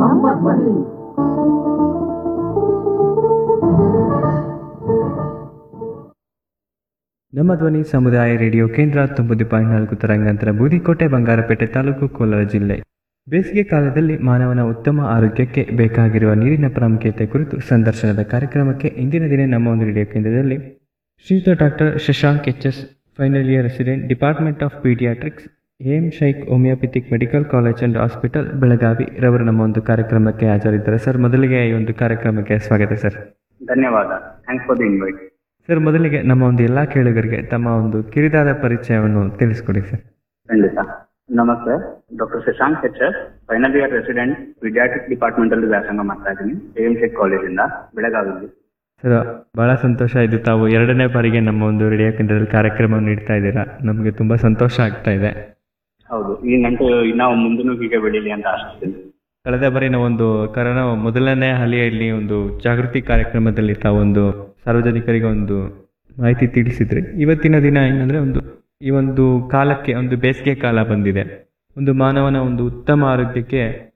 ನಮ್ಮ ಧ್ವನಿ ನಮ್ಮ ಧ್ವನಿ ಸಮುದಾಯ ರೇಡಿಯೋ ಕೇಂದ್ರ ತೊಂಬತ್ತು ಪಾಯಿಂಟ್ ನಾಲ್ಕು ತರಂಗಾಂತರ ಬೂದಿಕೋಟೆ ಬಂಗಾರಪೇಟೆ ತಾಲೂಕು ಕೋಲಾರ ಜಿಲ್ಲೆ ಬೇಸಿಗೆ ಕಾಲದಲ್ಲಿ ಮಾನವನ ಉತ್ತಮ ಆರೋಗ್ಯಕ್ಕೆ ಬೇಕಾಗಿರುವ ನೀರಿನ ಪ್ರಾಮುಖ್ಯತೆ ಕುರಿತು ಸಂದರ್ಶನದ ಕಾರ್ಯಕ್ರಮಕ್ಕೆ ಇಂದಿನ ದಿನ ನಮ್ಮ ಒಂದು ರೇಡಿಯೋ ಕೇಂದ್ರದಲ್ಲಿ ಶ್ರೀಯುತ doctor Shashank H S final year resident department of paediatrics M Shaikh homoeopathic medical college and hospital Belagavi ರವರು ನಮ್ಮ ಒಂದು ಕಾರ್ಯಕ್ರಮಕ್ಕೆ ಹಾಜರಿದ್ದಾರೆ ಸರ್ ಮೊದಲಿಗೆ ಈ ಒಂದು ಕಾರ್ಯಕ್ರಮಕ್ಕೆ ಸ್ವಾಗತ ಸರ್ ಧನ್ಯವಾದ thanks for the invite sir ಮೊದಲಿಗೆ ನಮ್ಮ ಒಂದು ಎಲ್ಲ ಕೇಳುಗರಿಗೆ ತಮ್ಮ ಒಂದು ಕಿರಿದಾದ ಪರಿಚಯವನ್ನು ತಿಳಿಸ್ಕೊಡಿ ಸರ್ ಖಂಡಿತ ನಮಸ್ತೆ doctor Shashank H S final year resident ವಿದ್ಯಾರ್ಥಿ ಡಿಪಾರ್ಟ್ಮೆಂಟ್ ಅಲ್ಲಿ ವ್ಯಾಸಂಗ ಮಾಡ್ತಾ ಇದ್ದೀನಿ ಎ ಎಂ ಶೇಖ್ ಕಾಲೇಜಿಂದ ಬೆಳಗಾವಿಯಲ್ಲಿ ಸರ್ ಬಹಳ ಸಂತೋಷ ಇದು ತಾವು ಎರಡನೇ ಬಾರಿಗೆ ನಮ್ಮ ಒಂದು ರೇಡಿಯೋ ಕೇಂದ್ರದಲ್ಲಿ ಕಾರ್ಯಕ್ರಮ ನೀಡ್ತಾ ಇದ್ದೀರಾ ನಮಗೆ ತುಂಬ ಸಂತೋಷ ಆಗ್ತಾ ಇದೆ ಹೌದು ಈ ನಂಟು ಇನ್ನ ಮುಂದೂ ಹೀಗೆ ಬೆಳೀಲಿ ಅಂತ ಆಶಿಸ್ತೀನಿ ಕಳೆದ ಬಾರಿ ನಾವು ಒಂದು ಕರೋನಾ ಮೊದಲನೇ ಅಲೆಯಲ್ಲಿ ಒಂದು ಜಾಗೃತಿ ಕಾರ್ಯಕ್ರಮದಲ್ಲಿ ತಾವೊಂದು ಸಾರ್ವಜನಿಕರಿಗೆ ಒಂದು ಮಾಹಿತಿ ತಿಳಿಸಿದ್ರಿ ಇವತ್ತಿನ ದಿನ ಏನಂದ್ರೆ ಒಂದು ಈ ಒಂದು ಕಾಲಕ್ಕೆ ಒಂದು ಬೇಸಿಗೆ ಕಾಲ ಬಂದಿದೆ ಒಂದು ಮಾನವನ ಒಂದು ಉತ್ತಮ ಆರೋಗ್ಯಕ್ಕೆ